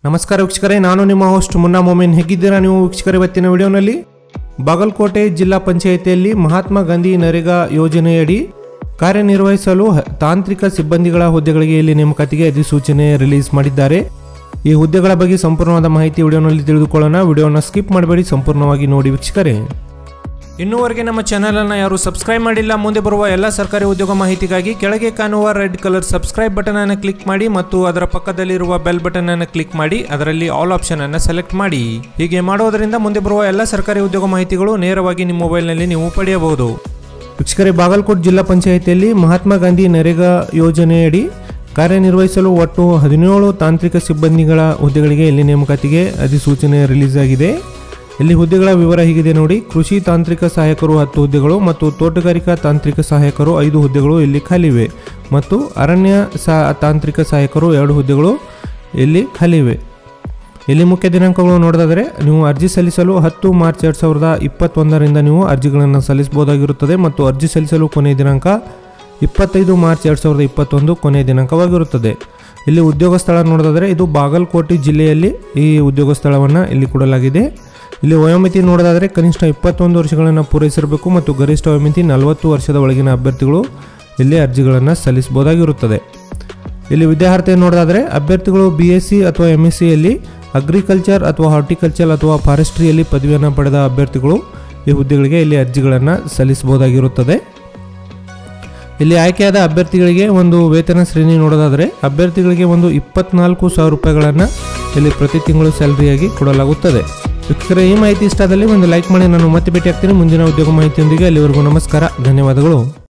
ನಮಸ್ಕಾರ ವೀಕ್ಷಕರೇ ನಾನು ನಿಮ್ಮ ಹೋಸ್ಟ್ ಮುನ್ನಾ ಮೊಮಿನ್ ಹೇಗಿದ್ದೀರಾ ನೀವು ವೀಕ್ಷಕರೇ ಇವತ್ತಿನ ವಿಡಿಯೋನಲ್ಲಿ ಬಾಗಲಕೋಟೆ ಜಿಲ್ಲಾ ಪಂಚಾಯಿತಿಯಲ್ಲಿ ಮಹಾತ್ಮ ಗಾಂಧಿ ನರೇಗಾ ಯೋಜನೆಯಡಿ ಕಾರ್ಯನಿರ್ವಹಿಸಲು ಹ- ತಾಂತ್ರಿಕ ಸಿಬ್ಬಂದಿಗಳ ಹುದ್ದೆಗಳಿಗೆ ಇಲ್ಲಿ ನೇಮಕಾತಿಗೆ ಅಧಿಸೂಚನೆ ರಿಲೀಸ್ ಮಾಡಿದ್ದಾರೆ ಈ ಹುದ್ದೆಗಳ ಬಗ್ಗೆ ಸಂಪೂರ್ಣವಾದ ಮಾಹಿತಿ ವಿಡಿಯೋನಲ್ಲಿ ತಿಳಿದುಕೊಳ್ಳೋಣ ವಿಡಿಯೋನ ಸ್ಕಿಪ್ ಮಾಡಬೇಡಿ ಸಂಪೂರ್ಣವಾಗಿ ನೋಡಿ ವೀಕ್ಷಕರೇ ಇನ್ನೂವರೆಗೆ ನಮ್ಮ ಚಾನೆಲ್ ಅನ್ನು ಯಾರು ಸಬ್ಸ್ಕ್ರೈಬ್ ಮಾಡಿಲ್ಲ ಮುಂದೆ ಬರುವ ಎಲ್ಲ ಸರ್ಕಾರಿ ಉದ್ಯೋಗ ಮಾಹಿತಿಗಾಗಿ ಕೆಳಗೆ ಕಾಣುವ ರೆಡ್ ಕಲರ್ ಸಬ್ಸ್ಕ್ರೈಬ್ ಬಟನ್ ಅನ್ನು ಕ್ಲಿಕ್ ಮಾಡಿ ಮತ್ತು ಅದರ ಪಕ್ಕದಲ್ಲಿರುವ ಬೆಲ್ ಬಟನ್ ಅನ್ನು ಕ್ಲಿಕ್ ಮಾಡಿ ಅದರಲ್ಲಿ ಆಲ್ ಆಪ್ಷನ್ ಅನ್ನು ಸೆಲೆಕ್ಟ್ ಮಾಡಿ ಹೀಗೆ ಮಾಡೋದರಿಂದ ಮುಂದೆ ಬರುವ ಎಲ್ಲ ಸರ್ಕಾರಿ ಉದ್ಯೋಗ ಮಾಹಿತಿಗಳು ನೇರವಾಗಿ ನಿಮ್ಮ ಮೊಬೈಲ್ನಲ್ಲಿ ನೀವು ಪಡೆಯಬಹುದು ವೀಕ್ಷಕರೇ ಬಾಗಲಕೋಟೆ ಜಿಲ್ಲಾ ಪಂಚಾಯಿತಿಯಲ್ಲಿ ಮಹಾತ್ಮ ಗಾಂಧಿ ನರೇಗಾ ಯೋಜನೆಯಡಿ ಕಾರ್ಯನಿರ್ವಹಿಸಲು ಒಟ್ಟು ಹದಿನೇಳು ತಾಂತ್ರಿಕ ಸಿಬ್ಬಂದಿಗಳ ಹುದ್ದೆಗಳಿಗೆ ಇಲ್ಲಿ ನೇಮಕಾತಿಗೆ ಅಧಿಸೂಚನೆ ರಿಲೀಸ್ ಆಗಿದೆ ಇಲ್ಲಿ ಹುದ್ದೆಗಳ ವಿವರ ಹೀಗಿದೆ ನೋಡಿ ಕೃಷಿ ತಾಂತ್ರಿಕ ಸಹಾಯಕರು ಹತ್ತು ಹುದ್ದೆಗಳು ಮತ್ತು ತೋಟಗಾರಿಕಾ ತಾಂತ್ರಿಕ ಸಹಾಯಕರು ಐದು ಹುದ್ದೆಗಳು ಇಲ್ಲಿ ಖಾಲಿವೆ ಮತ್ತು ಅರಣ್ಯ ಸಾ ತಾಂತ್ರಿಕ ಸಹಾಯಕರು ಎರಡು ಹುದ್ದೆಗಳು ಇಲ್ಲಿ ಖಾಲಿವೆ ಇಲ್ಲಿ ಮುಖ್ಯ ದಿನಾಂಕಗಳು ನೋಡೋದಾದರೆ ನೀವು ಅರ್ಜಿ ಸಲ್ಲಿಸಲು ಹತ್ತು ಮಾರ್ಚ್ ಎರಡು ಸಾವಿರದ ಇಪ್ಪತ್ತೊಂದರಿಂದ ನೀವು ಅರ್ಜಿಗಳನ್ನು ಸಲ್ಲಿಸಬಹುದಾಗಿರುತ್ತದೆ ಮತ್ತು ಅರ್ಜಿ ಸಲ್ಲಿಸಲು ಕೊನೆಯ ದಿನಾಂಕ ಇಪ್ಪತ್ತೈದು ಮಾರ್ಚ್ ಎರಡು ಸಾವಿರದ ಇಪ್ಪತ್ತೊಂದು ಕೊನೆಯ ದಿನಾಂಕವಾಗಿರುತ್ತದೆ ಇಲ್ಲಿ ಉದ್ಯೋಗ ಸ್ಥಳ ನೋಡೋದಾದರೆ ಇದು ಬಾಗಲಕೋಟೆ ಜಿಲ್ಲೆಯಲ್ಲಿ ಈ ಉದ್ಯೋಗ ಸ್ಥಳವನ್ನು ಇಲ್ಲಿ ಕೊಡಲಾಗಿದೆ ಇಲ್ಲಿ ವಯೋಮಿತಿ ನೋಡೋದಾದರೆ ಕನಿಷ್ಠ ಇಪ್ಪತ್ತೊಂದು ವರ್ಷಗಳನ್ನು ಪೂರೈಸಿರಬೇಕು ಮತ್ತು ಗರಿಷ್ಠ ವಯೋಮಿತಿ ನಲವತ್ತು ವರ್ಷದ ಒಳಗಿನ ಅಭ್ಯರ್ಥಿಗಳು ಇಲ್ಲಿ ಅರ್ಜಿಗಳನ್ನು ಸಲ್ಲಿಸಬಹುದಾಗಿರುತ್ತದೆ ಇಲ್ಲಿ ವಿದ್ಯಾರ್ಥಿ ನೋಡೋದಾದರೆ ಅಭ್ಯರ್ಥಿಗಳು ಬಿ ಎಸ್ ಸಿ ಅಥವಾ ಎಮ್ ಎಸ್ ಸಿಯಲ್ಲಿ ಅಗ್ರಿಕಲ್ಚರ್ ಅಥವಾ ಹಾರ್ಟಿಕಲ್ಚರ್ ಅಥವಾ ಫಾರೆಸ್ಟ್ರಿಯಲ್ಲಿ ಪದವಿಯನ್ನು ಪಡೆದ ಅಭ್ಯರ್ಥಿಗಳು ಈ ಹುದ್ದೆಗಳಿಗೆ ಇಲ್ಲಿ ಅರ್ಜಿಗಳನ್ನು ಸಲ್ಲಿಸಬಹುದಾಗಿರುತ್ತದೆ ಇಲ್ಲಿ ಆಯ್ಕೆಯಾದ ಅಭ್ಯರ್ಥಿಗಳಿಗೆ ಒಂದು ವೇತನ ಶ್ರೇಣಿ ನೋಡೋದಾದರೆ ಅಭ್ಯರ್ಥಿಗಳಿಗೆ ಒಂದು ಇಪ್ಪತ್ನಾಲ್ಕು ಸಾವಿರ ರೂಪಾಯಿಗಳನ್ನು ಇಲ್ಲಿ ಪ್ರತಿ ತಿಂಗಳು ಸ್ಯಾಲರಿಯಾಗಿ ಕೊಡಲಾಗುತ್ತದೆ ವೀಕ್ಷಕರೇ ಈ ಮಾಹಿತಿ ಇಷ್ಟ ಆದಲ್ಲಿ ಒಂದು ಲೈಕ್ ಮಾಡಿ ನಾನು ಮತ್ತೆ ಭೇಟಿ ಆಗ್ತೀನಿ ಮುಂದಿನ ಉದ್ಯೋಗ ಮಾಹಿತಿಯೊಂದಿಗೆ ಅಲ್ಲಿವರೆಗೂ ನಮಸ್ಕಾರ ಧನ್ಯವಾದಗಳು